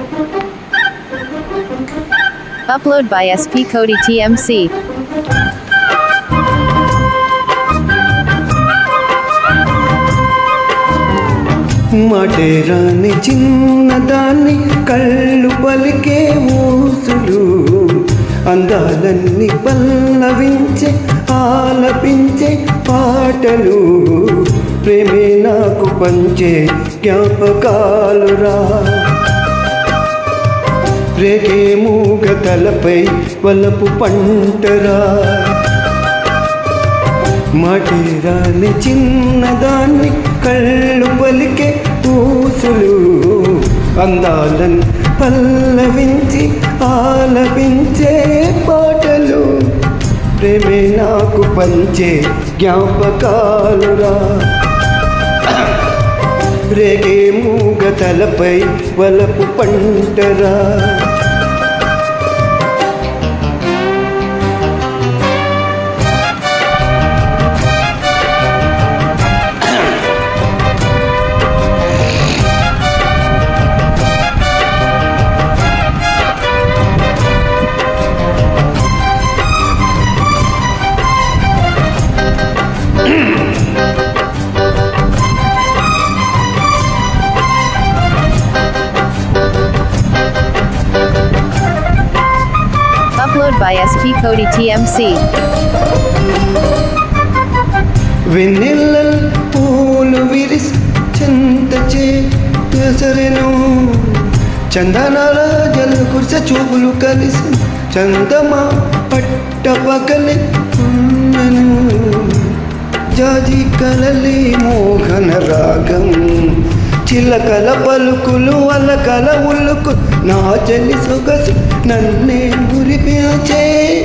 Upload by SP Cody TMC. మటేరాని చిన్నదాన్ని కళ్ళు పలికే ఊసులు అందాలన్నీ పల్లవించే ఆలపించే పాటలు ప్రేమే నాకు పంచే జ్ఞాపకాలురా రేగే మూగ తలపై వలపు పంటరా మటిరాని చిన్నదాన్ని కళ్ళు పలికే ఊసులు అందాలను పల్లవించి ఆలపించే పాటలు ప్రేమే నాకు పంచే జ్ఞాపకాలురా రేగే మూగ తలపై వలపు పంటరా Upload by SP Cody TMC. వెన్నెల్లల్ పూలు విరిసి చింత చేసరెను చందనాల జల కుర్చ చూపులు కలిసి చందమా పట్ట పగలి ఉన్నను జాజి కలలి మోహన రాగం చిలకల పలుకులు అలకల ఉల్లుకు నా చెల్లి సొగసు నన్నే మురిపించే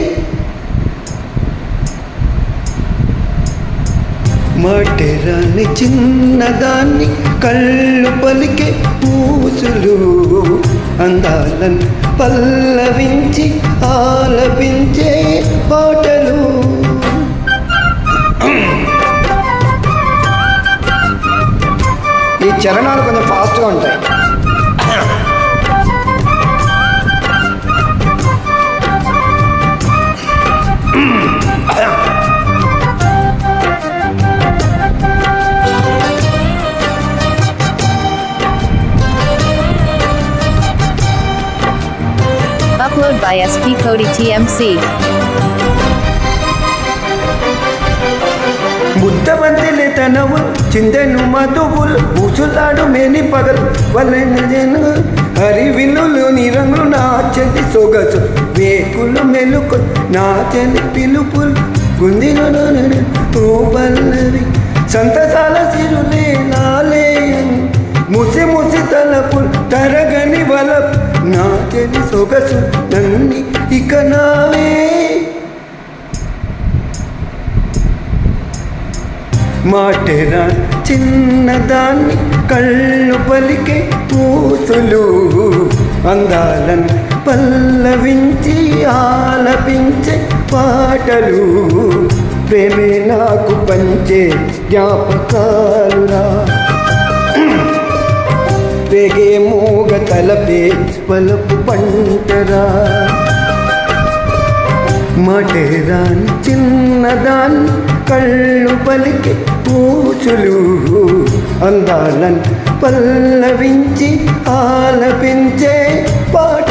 మటెరాని చిన్నదాన్ని కళ్ళు పలికే ఊసులు అందాలను పల్లవించి ఆలపించే పాటలు ఈ చరణాలు కొంచెం ఫాస్ట్గా ఉంటాయి Upload by SP Cody TMC. బుద్ధవంతిని తనవు చిందెను మధువులు ఊసులాడు మేని పగలు వలెన జను హరివిల్లులు నిరంగులు నా చెల్లి సొగసు వేకులు మెలుకు నా చెల్లి పిలుపులు గుందిన ఓ పల్లవి సంతసాల సిరులే నాలేయని ముసి ముసి తలపులు తరగని వలపు నా చెల్లి సొగసు నన్ని ఇక నావే మాటెరా చిన్నదాన్ని కళ్ళు పలికే పూసులు అందాలను పల్లవించి ఆలపించే పాటలు ప్రేమే నాకు పంచే జ్ఞాపకాలురా రేగే మూగ తలపే పలుపు పంటరా మటేరాని చిన్నదాన్ని కళ్ళు పలికి పూచులు అందాలను పల్లవించి ఆలపించే పాట